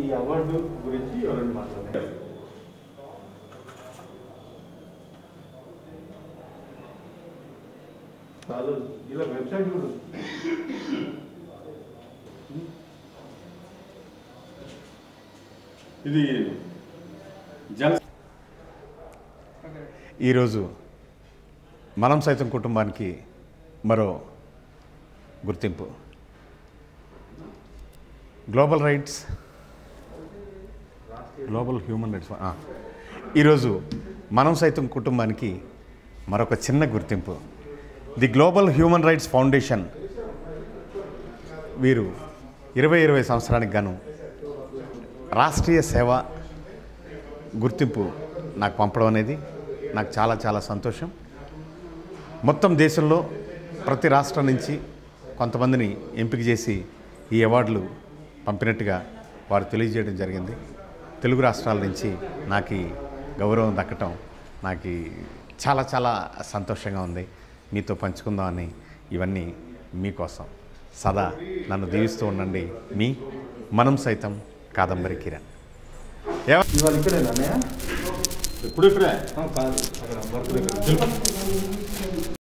ఈ అవార్డు గురించి ఎవరైనా మాట్లాడారు చాలు ఇలా వెబ్సైట్ కూడా ఉంది. ఇది జన ఈరోజు మనం సైతం కుటుంబానికి మరో గుర్తింపు global rights global human rights ఆ. ఈరోజు మనం సైతం కుటుంబానికి మరొక చిన్న గుర్తింపు the global human rights foundation వీరు ఇరవై ఇరవై సంవత్సరానికి గాను రాష్ట్రీయ సేవ గుర్తింపు నాకు పంపడం అనేది నాకు చాలా చాలా సంతోషం మొత్తం దేశంలో ప్రతి రాష్ట్రం నుంచి కొంతమందిని ఎంపిక చేసి ఈ అవార్డులు పంపినట్టుగా వారు తెలియజేయడం జరిగింది తెలుగు రాష్ట్రాల నుంచి నాకు ఈ గౌరవం దక్కటం నాకు ఈ చాలా చాలా సంతోషంగా ఉంది మీతో పంచుకుందామని ఇవన్నీ మీకోసం సదా నన్ను దీవిస్తూ ఉండండి మీ మనం సైతం కాదంబరి కిరణ్ ఎవ- ఇవాళ ఇక్కడేనా అన్నయ్య ఇప్పుడు ఇక్కడే ఆ, కాదు అక్కడ వర్క్ దగ్గర